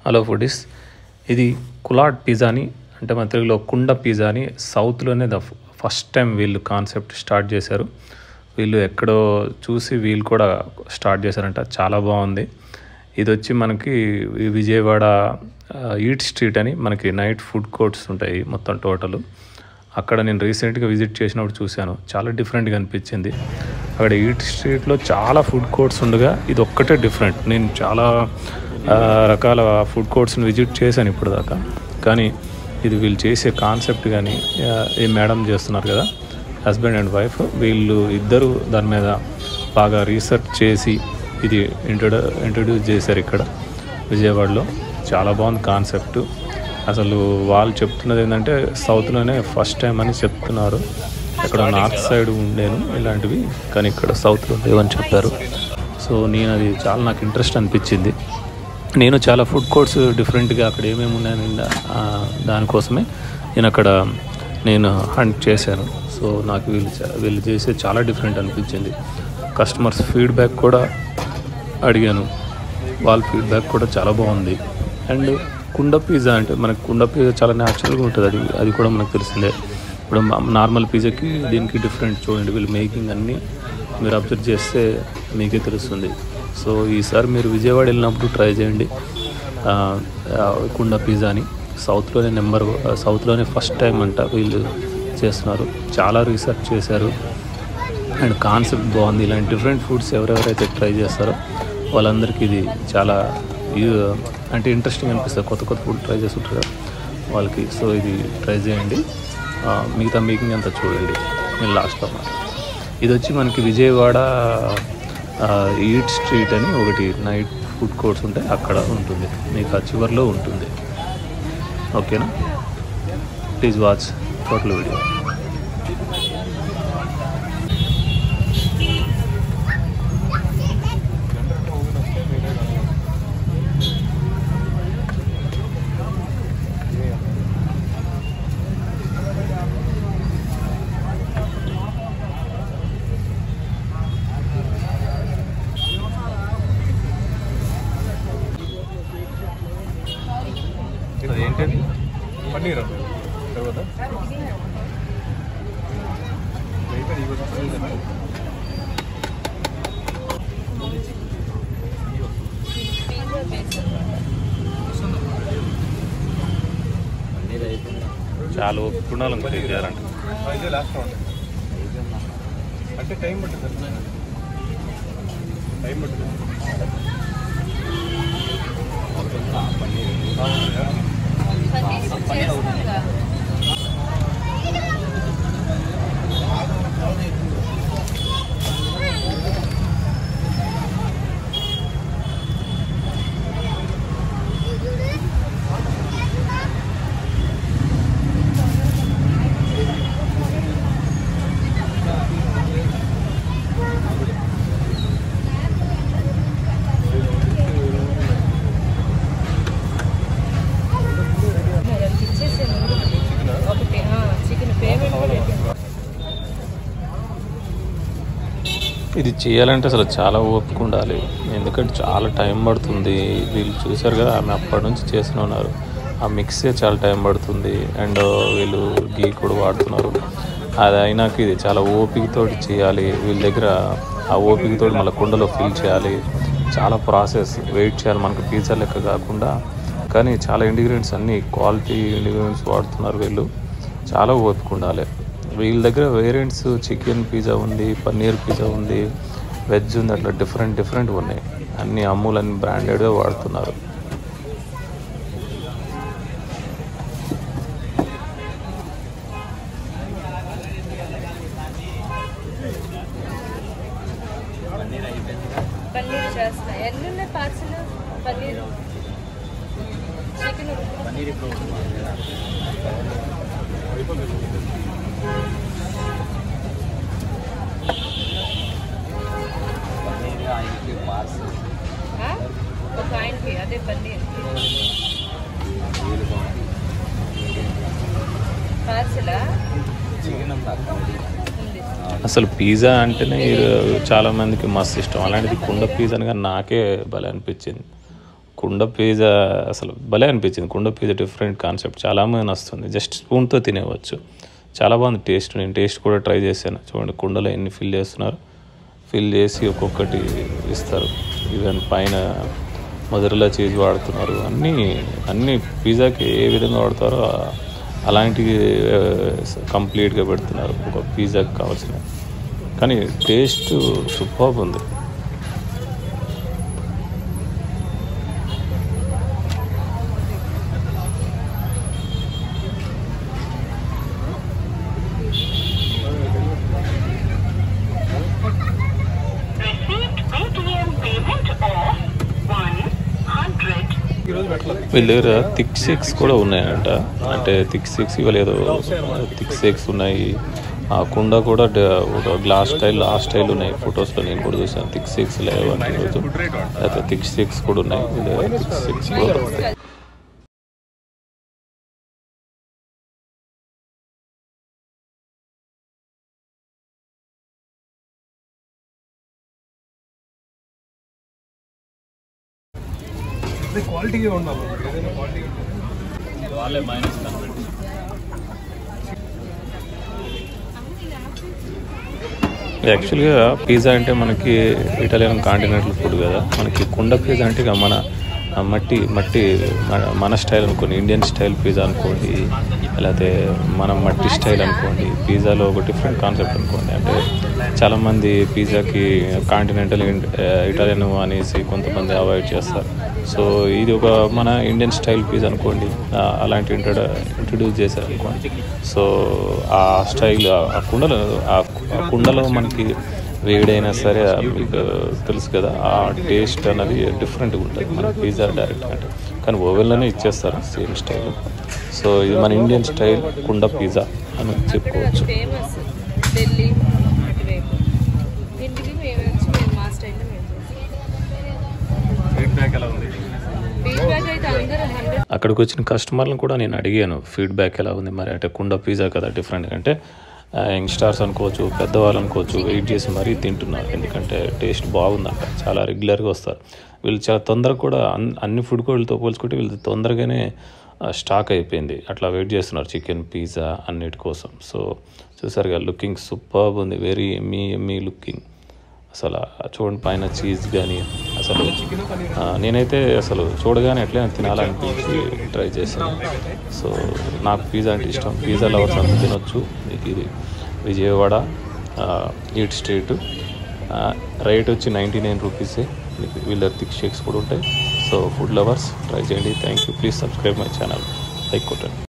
Hello foodies ఇది కులాడ్ pizza అని అంటే మన తెలుగులో కుండ పిజ్జా అని సౌత్లోనే ద ఫస్ట్ టైం వీళ్ళు కాన్సెప్ట్ స్టార్ట్ చేశారు వీళ్ళు ఎక్కడో చూసి వీళ్ళు కూడా స్టార్ట్ చేశారంట చాలా బాగుంది ఇది వచ్చి మనకి ఈ విజయవాడ ఆ, ఈట్ స్ట్రీట్ అని మనకి నైట్ ఫుడ్ కోర్ట్స్ ఉంటాయి మొత్తం టోటల్ అక్కడ నేను రీసెంట్గా విజిట్ చేసినప్పుడు చూశాను చాలా డిఫరెంట్గా అనిపించింది అక్కడ ఈట్ స్ట్రీట్లో చాలా ఫుడ్ కోర్ట్స్ ఉండగా ఇది ఒక్కటే డిఫరెంట్ నేను చాలా ఆ, రకాల ఫుడ్ కోర్ట్స్ని విజిట్ చేశాను ఇప్పుడు దాకా కానీ ఇది వీళ్ళు చేసే కాన్సెప్ట్ కానీ ఆ, ఈ మేడం చేస్తున్నారు కదా హస్బెండ్ అండ్ వైఫ్ వీళ్ళు ఇద్దరు దాని మీద బాగా రీసెర్చ్ చేసి ఇది ఇంట్రొడ్యూ ఇంట్రొడ్యూస్ చేశారు ఇక్కడ విజయవాడలో చాలా బాగుంది కాన్సెప్ట్ అసలు వాళ్ళు చెప్తున్నది ఏంటంటే సౌత్లోనే ఫస్ట్ టైం అని చెప్తున్నారు ఇక్కడ నార్త్ సైడ్ ఉండేను ఇలాంటివి కానీ ఇక్కడ సౌత్లో లేవని చెప్పారు సో నేను అది చాలా నాకు ఇంట్రెస్ట్ అనిపించింది నేను చాలా ఫుడ్ కోర్ట్స్ డిఫరెంట్గా అక్కడ ఏమేమి ఉన్నాయని ఆ, దానికోసమే నేను అక్కడ నేను హంట్ చేశాను సో నాకు వీళ్ళు చా- వీళ్ళు చేసే చాలా డిఫరెంట్ అనిపించింది కస్టమర్స్ ఫీడ్బ్యాక్ కూడా అడిగాను వాళ్ళ ఫీడ్బ్యాక్ కూడా చాలా బాగుంది అండ్ కుండ పిజ్జా అంటే మనకి కుండ పిజ్జా చాలా న్యాచురల్గా ఉంటుంది అది అది కూడా మనకు తెలిసిందే ఇప్పుడు నార్మల్ పిజ్జాకి దీనికి డిఫరెంట్ చూడండి వీళ్ళు మేకింగ్ అన్నీ మీరు అబ్జర్వ్ చేస్తే మీకే తెలుస్తుంది సో ఈసారి మీరు విజయవాడ వెళ్ళినప్పుడు ట్రై చేయండి ఆ, ఆ, కుండ పిజ్జాని సౌత్లోనే నెంబర్ సౌత్లోనే ఫస్ట్ టైం అంట వీళ్ళు చేస్తున్నారు చాలా రీసెర్చ్ చేశారు అండ్ కాన్సెప్ట్ బాగుంది ఇలాంటి డిఫరెంట్ ఫుడ్స్ ఎవరెవరైతే ట్రై చేస్తారో వాళ్ళందరికీ ఇది చాలా యూ- అంటే ఇంట్రెస్టింగ్ అనిపిస్తుంది కొత్త కొత్త ఫుడ్ ట్రై చేస్తుంటారు కదా వాళ్ళకి సో ఇది ట్రై చేయండి ఆ, మిగతా మేకింగ్ అంతా చూడండి నేను లాస్ట్లో మాట ఇది వచ్చి మనకి విజయవాడ ఆ, ఈట్ స్ట్రీట్ అని ఒకటి నైట్ ఫుడ్ కోర్ట్స్ ఉంటాయి అక్కడ ఉంటుంది మీకు ఆ చివరిలో ఉంటుంది ఓకేనా ప్లీజ్ వాచ్ టోటల్ వీడియో అది ఏంటది పన్నీర్ తర్వాత చాలా ఒప్పుకున్నాను అనుకుంటే చేయాలంటే ఇదే లాస్ట్ రౌండ్ అంటే టైం పడుతుంది సార్ టైం పడుతుంది ఒకటి చికెన్ పేమెంట్ ఇది చేయాలంటే అసలు చాలా ఓపిక ఉండాలి ఎందుకంటే చాలా టైం పడుతుంది వీళ్ళు చూశారు కదా ఆమె అప్పటి నుంచి చేస్తూనే ఉన్నారు ఆ మిక్సే చాలా టైం పడుతుంది అండ్ వీళ్ళు గీ కూడా వాడుతున్నారు అది అయినాక ఇది చాలా ఓపికతోటి చేయాలి వీళ్ళ దగ్గర ఆ ఓపికతోటి మళ్ళీ కుండలో ఫిల్ చేయాలి చాలా ప్రాసెస్ వెయిట్ చేయాలి మనకు పిజ్జా లెక్క కాకుండా కానీ చాలా ఇంగ్రీడియంట్స్ అన్నీ క్వాలిటీ ఇంగ్రీడియంట్స్ వాడుతున్నారు వీళ్ళు చాలా ఓపిక ఉండాలి వీళ్ళ దగ్గర వేరియంట్స్ చికెన్ పిజ్జా ఉంది పన్నీర్ పిజ్జా ఉంది వెజ్ ఉంది అట్లా డిఫరెంట్ డిఫరెంట్ ఉన్నాయి అన్ని అమూల్ అన్ని బ్రాండెడ్గా వాడుతున్నారు పన్నీర్ చేస్తా ఎన్ని ఉన్నాయి పార్సల్ పన్నీర్ చికెన్ ఆ? ఒక ఆయనకి అదే పన్నీర్ పార్సలా ఉంది అసలు పిజ్జా అంటేనే ఈ- చాలా మందికి మస్తు ఇష్టం అలాంటిది కుండ పిజ్జా అనగా నాకే భలే అనిపించింది కుండ పిజ్జా అసలు భలే అనిపించింది కుండ పిజ్జా డిఫరెంట్ కాన్సెప్ట్ చాలా మంది వస్తుంది జస్ట్ స్పూన్తో తినేవచ్చు చాలా బాగుంది టేస్ట్ నేను టేస్ట్ కూడా ట్రై చేశాను చూడండి కుండలో ఎన్ని ఫిల్ చేస్తున్నారు ఫిల్ చేసి ఒక్కొక్కటి ఇస్తారు ఈవెన్ పైన మొదటిలో చీజ్ వాడుతున్నారు అన్నీ అన్నీ పిజ్జాకి ఏ విధంగా వాడతారో ఆ- అలాంటివి కంప్లీట్గా పెడుతున్నారు ఒక పిజ్జాకి కావాల్సిన కానీ టేస్ట్ సూపర్ ఉంది Received Paytm payment of 100 ఈరోజు పెట్టలేదు వీళ్ళ దగ్గర థిక్ సిక్స్ కూడా ఉన్నాయంట అంటే థిక్ సిక్స్ ఇవ్వలేదు థిక్ సిక్స్ ఉన్నాయి ఆ కుండ కూడా డ- ఒక గ్లాస్ స్టైల్ ఆ స్టైల్ ఉన్నాయి ఫొటోస్లో నేను కూడా చూసాను థిక్ సిక్స్ లేవు అంటే ఈరోజు అయితే థిక్ సిక్స్ కూడా ఉన్నాయి వీళ్ళ దగ్గర థిక్ సిక్స్ కూడా దొరుకుతాయి క్వాలిటీగా ఉండాలి ఏదైనా క్వాలిటీ యాక్చువల్గా పిజ్జా అంటే మనకి ఇటాలియన్ కాంటినెంటల్ ఫుడ్ కదా మనకి కుండ పిజ్జా అంటే ఇక మన ఆ మట్టి మట్టి మన- మన స్టైల్ అనుకోండి ఇండియన్ స్టైల్ పిజ్జా అనుకోండి లేకపోతే మనం మట్టి స్టైల్ అనుకోండి పిజ్జాలో ఒక డిఫరెంట్ కాన్సెప్ట్ అనుకోండి అంటే చాలామంది పిజ్జాకి కాంటినెంటల్ ఇటాలియన్ అనేసి కొంతమంది అవాయిడ్ చేస్తారు సో ఇది ఒక మన ఇండియన్ స్టైల్ పిజ్జా అనుకోండి ఆ, అలాంటి ఇంట్రడ ఇంట్రడ్యూస్ చేశారు అనుకోండి సో ఆ స్టైల్ ఆ కుండలో ఆ ఆ కుండలో మనకి వేడైనా సరే ఆ మీకు తెలుసు కదా ఆ టేస్ట్ అనేది డిఫరెంట్గా ఉంటుంది మన పిజ్జా డైరెక్ట్ అంటే కానీ ఓవెన్లోనే ఇచ్చేస్తారు సేమ్ స్టైల్ సో ఇది మన ఇండియన్ స్టైల్ కుండ పిజ్జా అని చెప్పుకోవచ్చు ఫేమస్ ఢిల్లీ అటువైపు ఇంటికి మేము వచ్చి మేము మా స్టైల్లో మేము చేస్తాం ఫీడ్బ్యాక్ ఎలా ఉంది ఫీడ్బ్యాక్ అయితే అందరూ హండ్రెడ్ అక్కడికి వచ్చిన కస్టమర్లను కూడా నేను అడిగాను ఫీడ్బ్యాక్ ఎలా ఉంది మరి అంటే కుండ పిజ్జా కదా డిఫరెంట్ అంటే యంగ్స్టార్స్ అనుకోవచ్చు పెద్దవాళ్ళు అనుకోవచ్చు వెయిట్ చేసి మరీ తింటున్నారు ఎందుకంటే టేస్ట్ బాగుందంట చాలా రెగ్యులర్గా వస్తారు వీళ్ళు చాలా తొందరగా కూడా అన్ అన్ని ఫుడ్ కోళ్ళతో పోల్చుకుంటే వీళ్ళు తొందరగానే స్టాక్ అయిపోయింది అట్లా వెయిట్ చేస్తున్నారు చికెన్ పిజ్జా అన్నిటి కోసం సో చూసారుగా లుకింగ్ సూపర్ ఉంది వెరీ ఎమ్మీ ఎమ్మీ లుకింగ్ అసలు ఆ చూడండి పైన చీజ్ కానీ అసలు ఆ, నేనైతే అసలు చూడగానే ఎట్లా తినాలనిపించి ట్రై చేశాను సో నాకు పిజ్జా అంటే ఇష్టం పిజ్జా లవర్స్ అంతా తినొచ్చు మీకు ఇది విజయవాడ ఈట్ స్ట్రీట్ రేట్ వచ్చి నైంటీ నైన్ రూపీసే మీకు వీళ్ళ థిక్ షేక్స్ కూడా ఉంటాయి సో ఫుడ్ లవర్స్ ట్రై చేయండి thank you please subscribe my channel like కొట్టండి